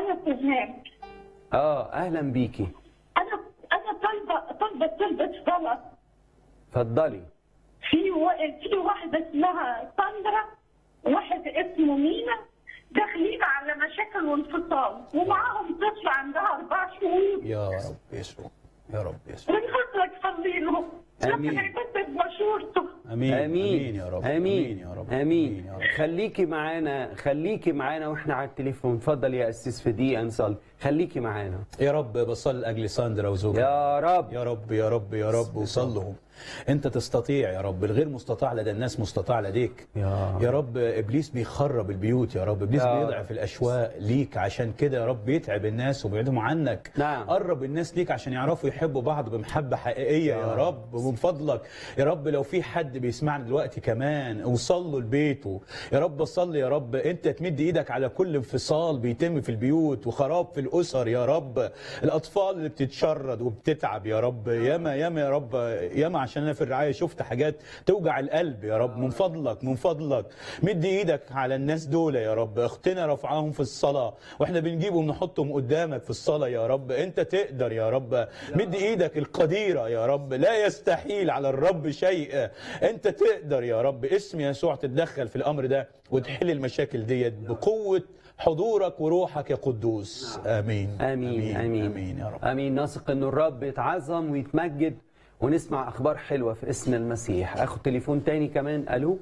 معايا سهام اه اهلا بيكي انا انا طالبه طالبه طلبه صلاه اتفضلي في و... في واحده اسمها ساندرا واحد اسمه مينا داخلين على مشاكل وانفصال ومعاهم طفل عندها اربع شهور يا رب يسوع يا رب يسوع من فضلك صلي لهم آمين. ربنا يبارك مشورته امين امين يا رب امين يا رب امين يا رب خليكي معانا خليكي معانا واحنا على التليفون اتفضل يا اسيس في دقيقه نصلي خليكي معانا يا رب بصلي لاجل ساندرا وزوجها يا رب يا رب يا رب يا رب وصلهم انت تستطيع يا رب الغير مستطاع لدى الناس مستطاع لديك يا يا رب ابليس بيخرب البيوت يا رب ابليس يا بيضعف الاشواق ليك عشان كده يا رب بيتعب الناس وبيبعدهم عنك نعم. قرب الناس ليك عشان يعرفوا يحبوا بعض بمحبه حقيقيه يا رب ومن فضلك يا رب لو في حد بيسمعنا دلوقتي كمان اوصل له لبيته يا رب صلي يا رب انت تمد ايدك على كل انفصال بيتم في البيوت وخراب في الاسر يا رب الاطفال اللي بتتشرد وبتتعب يا رب ياما ياما يا رب ياما عشان انا في الرعايه شفت حاجات توجع القلب يا رب من فضلك من فضلك مد ايدك على الناس دول يا رب اختنا رفعاهم في الصلاه واحنا بنجيبهم نحطهم قدامك في الصلاه يا رب انت تقدر يا رب مد ايدك القديره يا رب لا يستحيل على الرب شيء انت تقدر يا رب اسم يسوع تتدخل في الامر ده وتحل المشاكل ديت بقوه حضورك وروحك يا قدوس امين امين امين امين يا رب امين نثق ان الرب يتعظم ويتمجد ونسمع اخبار حلوه في اسم المسيح اخد تليفون تاني كمان الو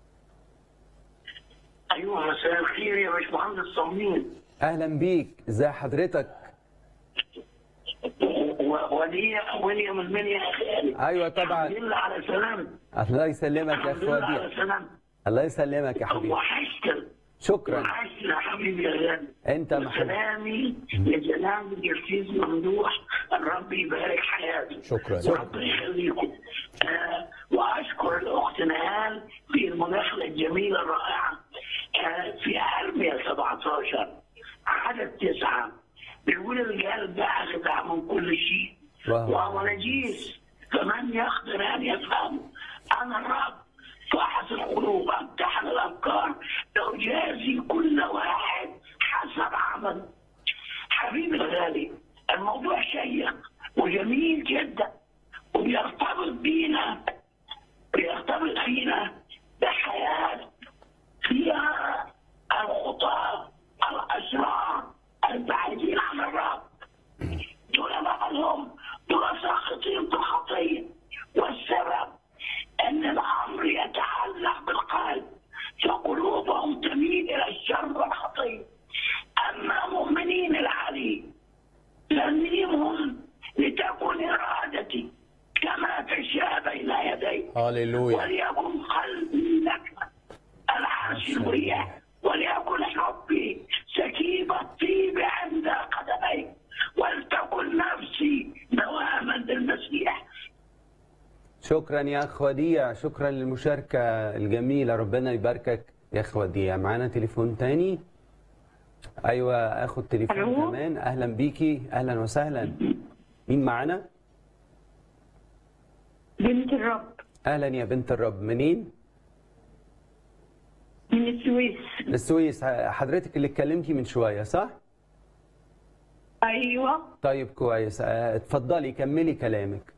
ايوه مساء الخير يا باشمهندس صميم اهلا بيك ازي حضرتك و- ودي ويليام المنيا ايوه طبعا الحمد لله على سلامة الله يسلمك يا الحمد لله على اخواتي سلامة الله يسلمك يا حبيبي وحشتك شكرا وحشتك يا حبيبي يا غالي انت محبوب سلامي لجناب الجرسيس ممدوح الرب يبارك حياته شكرا ربنا يخليكم آه واشكر الاخت نهال في المداخله الجميله الرائعه آه في ارميا 17 عدد تسعه بيقول القلب ده اخدع من كل شيء واو. وهو نجيس فمن يقدر ان يفهمه انا الرب فاحص القلوب امتحن الافكار اجازي كل واحد حسب عمله حبيبي الغالي الموضوع شيق وجميل جدا وبيرتبط بينا بيرتبط فينا بحياة فيها الخطاة الأشرار البعيدين عن الرب دول بعضهم دول ساقطين بالخطية والسبب أن الأمر يتعلق بالقلب فقلوبهم تميل إلى الشر والخطية أما مؤمنين العلي ترنيمهم لتكن إرادتي كما تشاء بين يدي هللويا وليكن قلبي لك العرش مريح وليكن حبي سكيب الطيب عند قدميك ولتكن نفسي دواما للمسيح شكرا يا اخ وديع شكرا للمشاركه الجميله ربنا يباركك يا اخ وديع معانا تليفون تاني ايوه اخد تليفون ألو؟ كمان اهلا بيكي اهلا وسهلا مين معانا بنت الرب اهلا يا بنت الرب منين من السويس السويس حضرتك اللي اتكلمتي من شويه صح ايوه طيب كويس اه، اتفضلي كملي كلامك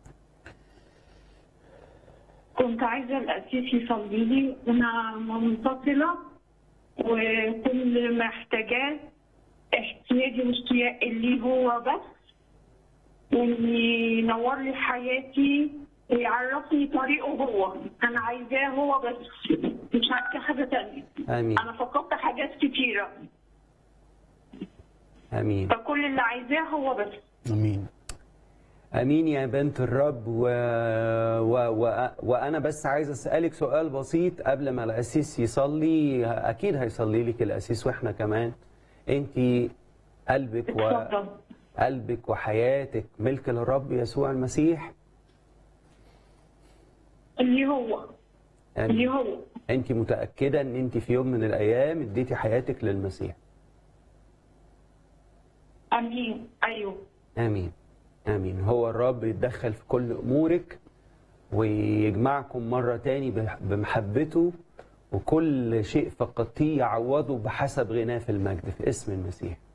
كنت عايزه الاسيس يصلي لي انا منفصله وكل ما محتاجاه احتياجي واشتياق ليه هو بس وان ينور لي حياتي ويعرفني طريقه هو انا عايزاه هو بس مش عايزه حاجه تانية امين انا فقدت حاجات كتيره امين فكل اللي عايزاه هو بس امين امين يا بنت الرب و... و... و... وانا بس عايز اسالك سؤال بسيط قبل ما الاسيس يصلي اكيد هيصلي لك الاسيس واحنا كمان انت قلبك و... اتفضل قلبك وحياتك ملك للرب يسوع المسيح اللي هو اللي يعني هو انت متاكده ان انت في يوم من الايام اديتي حياتك للمسيح امين ايوه امين امين هو الرب يتدخل في كل امورك ويجمعكم مره تاني بح- بمحبته وكل شيء فقدتيه يعوضه بحسب غناه في المجد في اسم المسيح